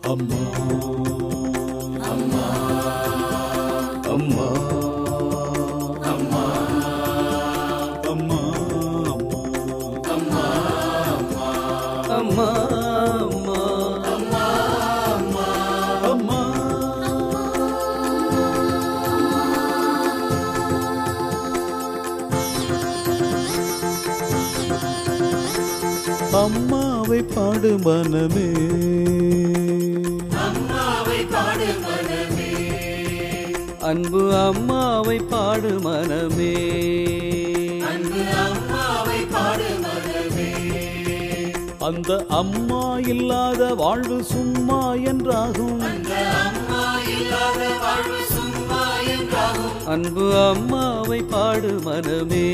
அம்மா அம்மா அம்மா அம்மா அம்மா அம்மா அம்மா அம்மா அம்மாவை பாடு மனமே அன்பு அம்மாவை பாடு மனமே அந்த அம்மா இல்லாத வாழ்வு சும்மா என்றாகும் அன்பு அம்மாவை பாடு மனமே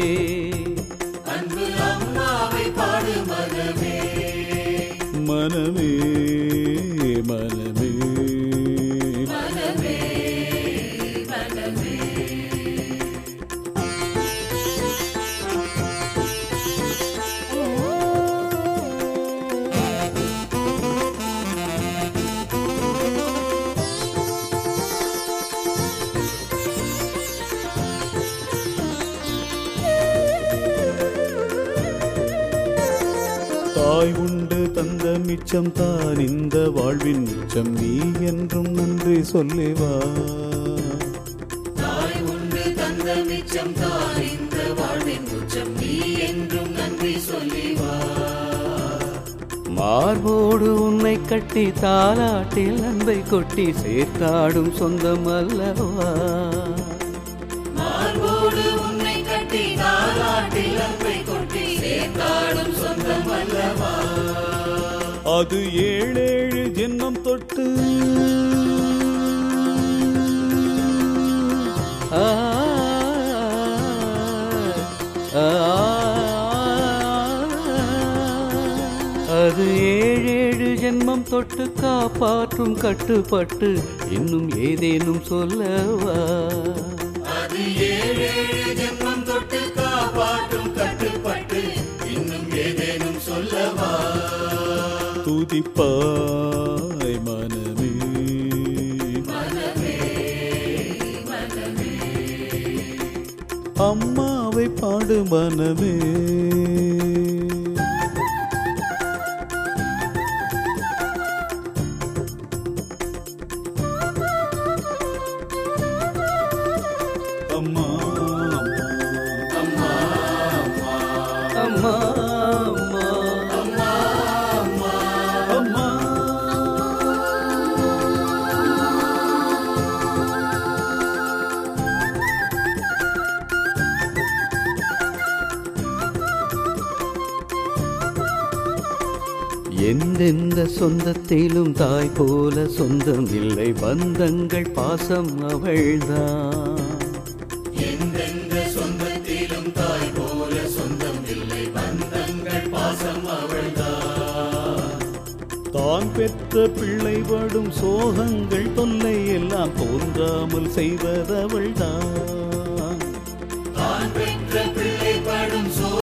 மனமே மனமே தாய் உண்டு தந்த மிச்சம் தான் இந்த வாழ்வின் மிச்சம் நீ என்றும் நன்றி சொல்லிவா மார்போடு உன்னை கட்டி தாலாட்டில் அன்பை கொட்டி சேர்த்தாடும் சொந்தம் அல்லவா அது ஏழேழு ஜென்மம் தொட்டு ஆ, ஆ, அது ஏழேழு ஜென்மம் தொட்டு காப்பாற்றும் கட்டுப்பட்டு இன்னும் ஏதேனும் சொல்லவா துதிப்பாய் மனமே அம்மாவை பாடு மனமே அம்மா அம்மா அம்மா அம்மா எந்தெந்த சொந்தத்திலும் தாய் போல சொந்தம் இல்லை பந்தங்கள் பாசம் அவள்தான் தான் பெற்ற பிள்ளை படும் சோகங்கள் தொல்லை எல்லாம் தோன்றாமல் செய்வதவள்தான்